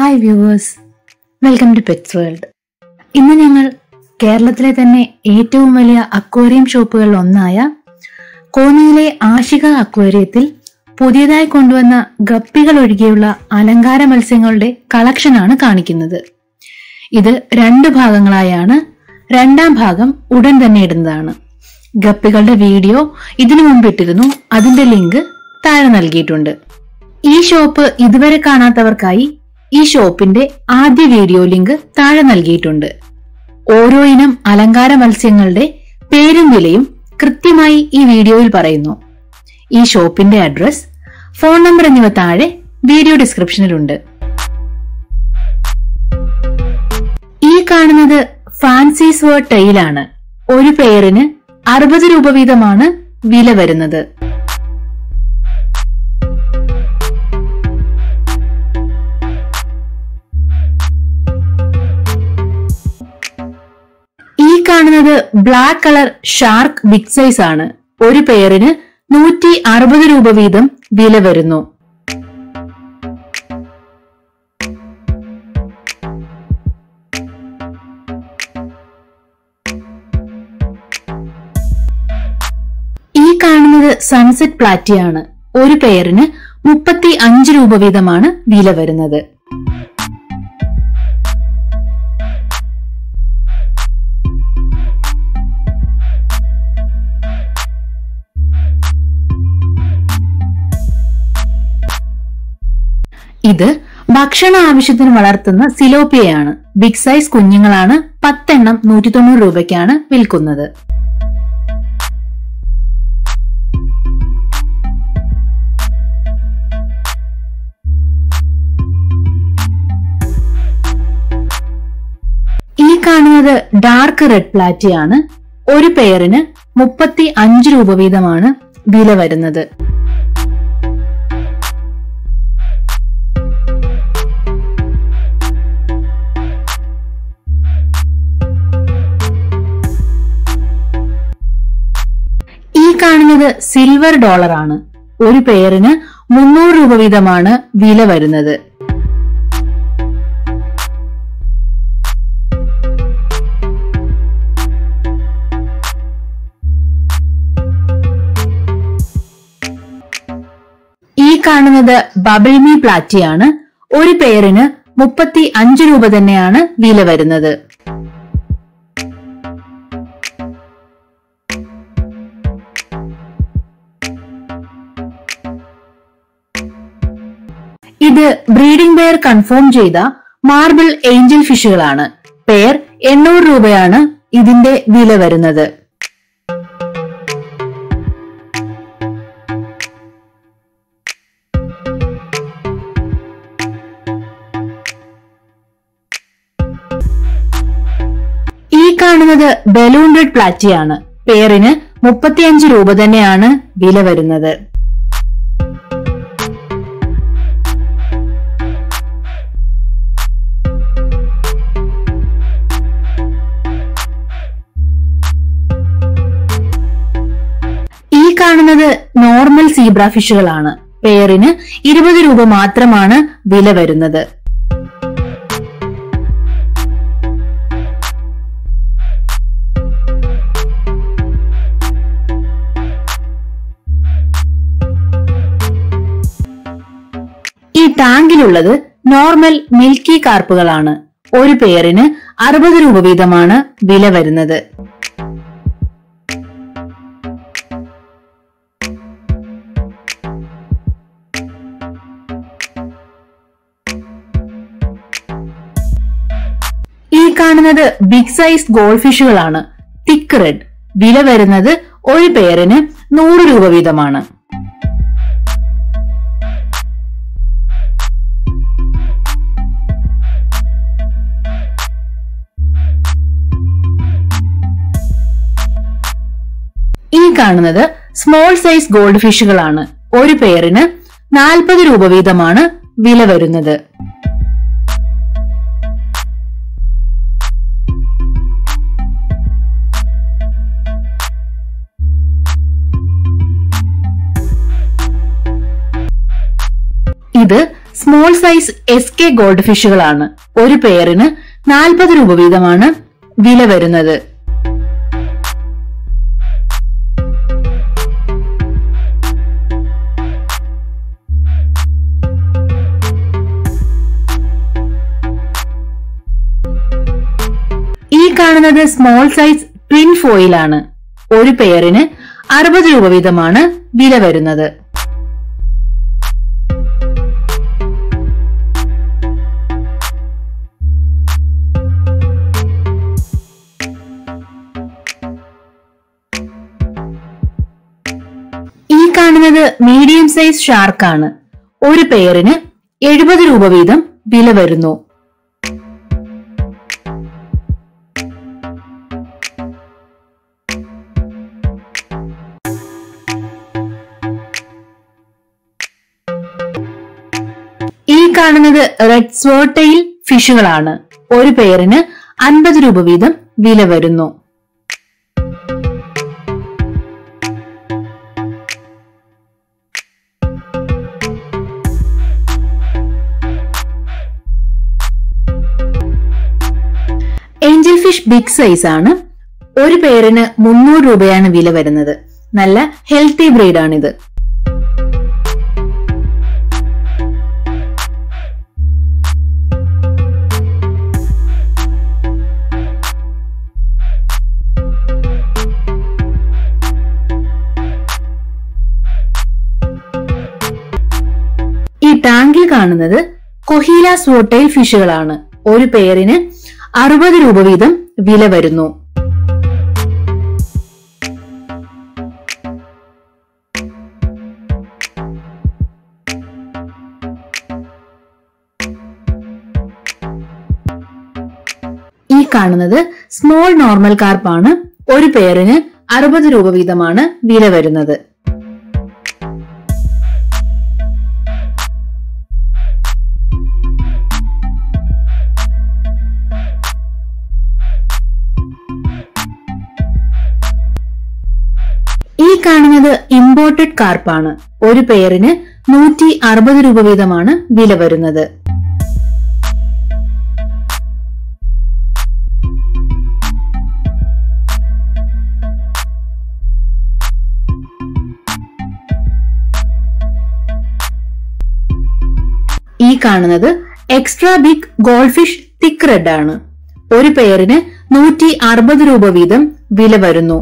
hi viewers welcome to pets world ഇന്ന് ഞങ്ങൾ കേരളത്തിലെ തന്നെ ഏറ്റവും വലിയ അക്വേറിയം ഷോപ്പുകളിൽ ഒന്നായ കോന്നിയിലെ ആഷിക അക്വേറിയത്തിൽ പുതിയതായി കൊണ്ടുവന്ന ഗപ്പികൾ ഒഴികെയുള്ള അലങ്കാര മത്സ്യങ്ങളുടെ കളക്ഷനാണ് കാണിക്കുന്നത് ഇത് രണ്ട് ഭാഗങ്ങളായാണ് രണ്ടാം ഭാഗം ഉടൻ തന്നെ ഇടുന്നതാണ് ഗപ്പികളുടെ വീഡിയോ ഇതിനു മുമ്പ് ഇട്ടിരുന്നു അതിന്റെ ലിങ്ക് താഴെ നൽകിയിട്ടുണ്ട് ഈ ഷോപ്പ് ഇതുവരെ കാണാത്തവർക്കായി ഈ ഷോപ്പിന്റെ ആദ്യ വീഡിയോ ലിങ്ക് താഴെ നൽകിയിട്ടുണ്ട് ഓരോ ഇനം അലങ്കാര മത്സ്യങ്ങളുടെ പേരും വിലയും കൃത്യമായി ഈ വീഡിയോയിൽ പറയുന്നു ഈ ഷോപ്പിന്റെ അഡ്രസ് ഫോൺ നമ്പർ എന്നിവ താഴെ വീഡിയോ ഡിസ്ക്രിപ്ഷനിലുണ്ട് ഈ കാണുന്നത് ഫാൻസീസ് വേർഡ് ടൈലാണ് ഒരു പെയറിന് അറുപത് രൂപ വീതമാണ് വില വരുന്നത് ഈ കാണുന്നത് black colour shark big size ആണ് ഒരു പെയറിന് നൂറ്റി അറുപത് രൂപ വീതം വില വരുന്നു ഈ കാണുന്നത് സൺസെറ്റ് പ്ലാറ്റിയാണ് ഒരു പെയറിന് മുപ്പത്തി അഞ്ച് രൂപ വീതമാണ് വില വരുന്നത് ഇത് ഭക്ഷണ ആവശ്യത്തിന് വളർത്തുന്ന സിലോപ്പിയയാണ് ബിഗ് സൈസ് കുഞ്ഞുങ്ങളാണ് പത്തെണ്ണം നൂറ്റി തൊണ്ണൂറ് രൂപയ്ക്കാണ് വിൽക്കുന്നത് ഈ കാണുന്നത് ഡാർക്ക് റെഡ് പ്ലാറ്റിയാണ് ഒരു പെയറിന് മുപ്പത്തി അഞ്ച് രൂപ വീതമാണ് വില വരുന്നത് ഈ കാണുന്നത് സിൽവർ ഡോളർ ആണ് ഒരു പെയറിന് മുന്നൂറ് രൂപ വീതമാണ് വില വരുന്നത് ഈ കാണുന്നത് ബബിൾമി പ്ലാറ്റിയാണ് ഒരു പെയറിന് മുപ്പത്തി അഞ്ച് രൂപ തന്നെയാണ് വില വരുന്നത് ഇത് ബ്രീഡിംഗ് പെയർ കൺഫേം ചെയ്ത മാർബിൾ ഏഞ്ചൽ ഫിഷുകളാണ് പെയർ എണ്ണൂറ് രൂപയാണ് ഇതിന്റെ വില വരുന്നത് ഈ കാണുന്നത് ബലൂൺ റെഡ് പ്ലാറ്റിയാണ് പെയറിന് മുപ്പത്തിയഞ്ച് രൂപ തന്നെയാണ് വില വരുന്നത് ഈ കാണുന്നത് നോർമൽ സീബ്ര ഫിഷുകളാണ് പെയറിന് ഇരുപത് രൂപ മാത്രമാണ് വില വരുന്നത് ഈ ടാങ്കിലുള്ളത് നോർമൽ മിൽക്കി കാർപ്പുകളാണ് ഒരു പെയറിന് അറുപത് രൂപ വീതമാണ് വില വരുന്നത് ഈ കാണുന്നത് ബിഗ് സൈസ് ഗോൾഡ് ഫിഷുകളാണ് തിക്ക് റെഡ് വില വരുന്നത് ഒരു പെയറിന് നൂറ് രൂപ വീതമാണ് ഈ കാണുന്നത് സ്മോൾ സൈസ് ഗോൾഡ് ഫിഷുകളാണ് ഒരു പെയറിന് നാൽപ്പത് രൂപ വീതമാണ് വില വരുന്നത് ഇത് small size S K gold ഫിഷുകളാണ് ഒരു പെയറിന് നാൽപ്പത് രൂപ വീതമാണ് വില വരുന്നത് ഈ കാണുന്നത് സ്മോൾ സൈസ് ട്വിൻ ഫോയിലാണ് ഒരു പെയറിന് അറുപത് രൂപ വീതമാണ് വില വരുന്നത് ഈ കാണുന്നത് മീഡിയം സൈസ് ഷാർക്കാണ് ഒരു പെയറിന് എഴുപത് രൂപ വീതം വില വരുന്നു ഈ കാണുന്നത് റെഡ് സ്വോട്ടയിൽ ഫിഷുകളാണ് ഒരു പെയറിന് അൻപത് രൂപ വീതം വില വരുന്നു ഏഞ്ചൽ ഫിഷ് ബിഗ് സൈസ് ആണ് ഒരു പെയറിന് മുന്നൂറ് രൂപയാണ് വില വരുന്നത് നല്ല ഹെൽത്തി ബ്രീഡ് ആണിത് ഈ ടാങ്കിൽ കാണുന്നത് കൊഹീല സ്വോട്ടൈൽ ഫിഷുകളാണ് ഒരു പെയറിന് അറുപത് രൂപ വീതം വില വരുന്നു ഈ കാണുന്നത് സ്മോൾ നോർമൽ കാർപ്പാണ് ഒരു പെയറിന് അറുപത് രൂപ വീതമാണ് വില വരുന്നത് ഈ കാണുന്നത് ഇമ്പോർട്ടഡ് കാർപ്പാണ് ഒരു പെയറിന് നൂറ്റി അറുപത് രൂപ വീതമാണ് വില വരുന്നത് ഈ കാണുന്നത് extra big gold fish thick red ആണ് ഒരു പെയറിന് നൂറ്റി അറുപത് രൂപ വീതം വില വരുന്നു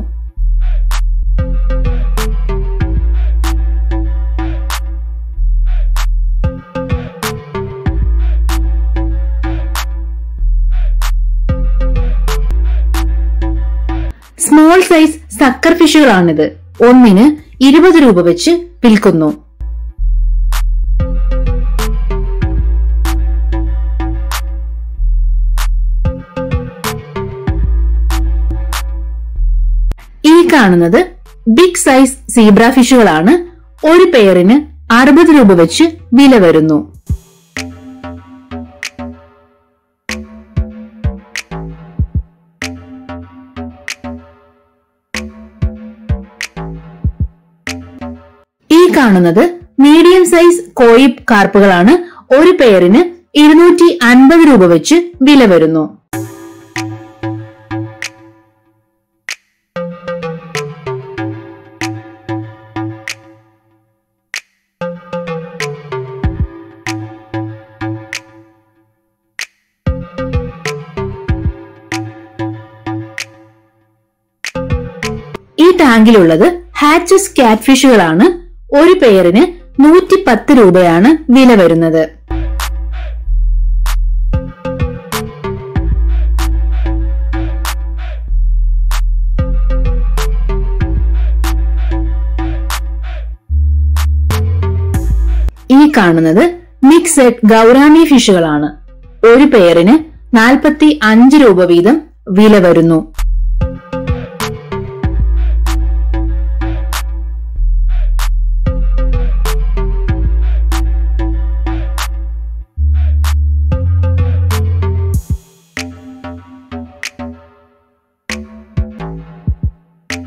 സ്മോൾ സൈസ് സക്കർ ഫിഷുകളാണിത് ഒന്നിന് ഇരുപത് രൂപ വെച്ച് വിൽക്കുന്നു ഈ കാണുന്നത് ബിഗ് സൈസ് സീബ്ര ഫിഷുകളാണ് ഒരു പെയറിന് അറുപത് രൂപ വെച്ച് വില വരുന്നു ഈ കാണുന്നത് മീഡിയം സൈസ് കോയി കാർപ്പുകളാണ് ഒരു പെയറിന് ഇരുന്നൂറ്റി അൻപത് രൂപ വെച്ച് വില വരുന്നു ഈ ടാങ്കിലുള്ളത് ഹാച്ചസ് കാറ്റ് ഫിഷുകളാണ് ഒരു പെയറിന് നൂറ്റി പത്ത് രൂപയാണ് വില വരുന്നത് ഈ കാണുന്നത് മിക്സഡ് ഗൗരാമി ഫിഷുകളാണ് ഒരു പെയറിന് നാൽപ്പത്തി അഞ്ച് രൂപ വീതം വില വരുന്നു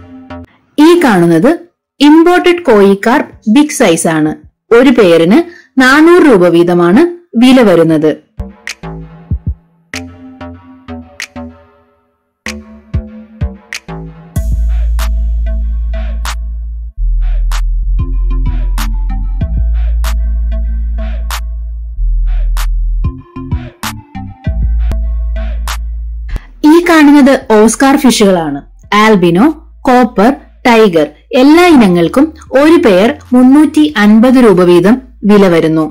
ഈ കാണുന്നത് ഇമ്പോർട്ടഡ് കോയിക്കാർപ്പ് ബിഗ് സൈസ് ആണ് ഒരു പെയറിന് നാനൂറ് രൂപ വീതമാണ് വില വരുന്നത് ഈ കാണുന്നത് ഓസ്കാർ ഫിഷുകളാണ് ആൽബിനോ കോപ്പർ ടൈഗർ എല്ലാ ഇനങ്ങൾക്കും ഒരു പെയർ മുന്നൂറ്റി അൻപത് രൂപ വീതം വില വരുന്നു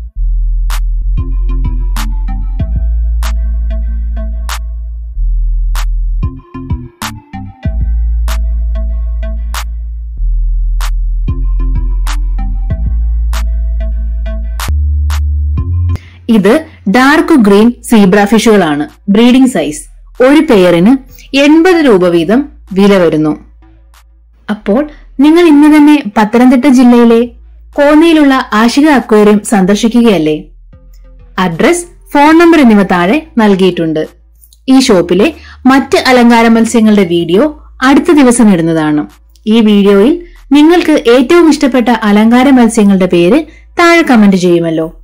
ഇത് ഡാർക്ക് ഗ്രീൻ സീബ്ര ഫിഷുകളാണ് ബ്രീഡിംഗ് സൈസ് ഒരു പെയറിന് എൺപത് രൂപ വീതം വില വരുന്നു അപ്പോൾ നിങ്ങൾ ഇന്ന് തന്നെ പത്തനംതിട്ട ജില്ലയിലെ കോന്നിയിലുള്ള ആശിക അക്വേറിയം സന്ദർശിക്കുകയല്ലേ അഡ്രസ് ഫോൺ നമ്പർ എന്നിവ താഴെ നൽകിയിട്ടുണ്ട് ഈ ഷോപ്പിലെ മറ്റ് അലങ്കാര മത്സ്യങ്ങളുടെ വീഡിയോ അടുത്ത ദിവസം ഇടുന്നതാണ് ഈ വീഡിയോയിൽ നിങ്ങൾക്ക് ഏറ്റവും ഇഷ്ടപ്പെട്ട അലങ്കാര മത്സ്യങ്ങളുടെ പേര് താഴെ കമന്റ് ചെയ്യുമല്ലോ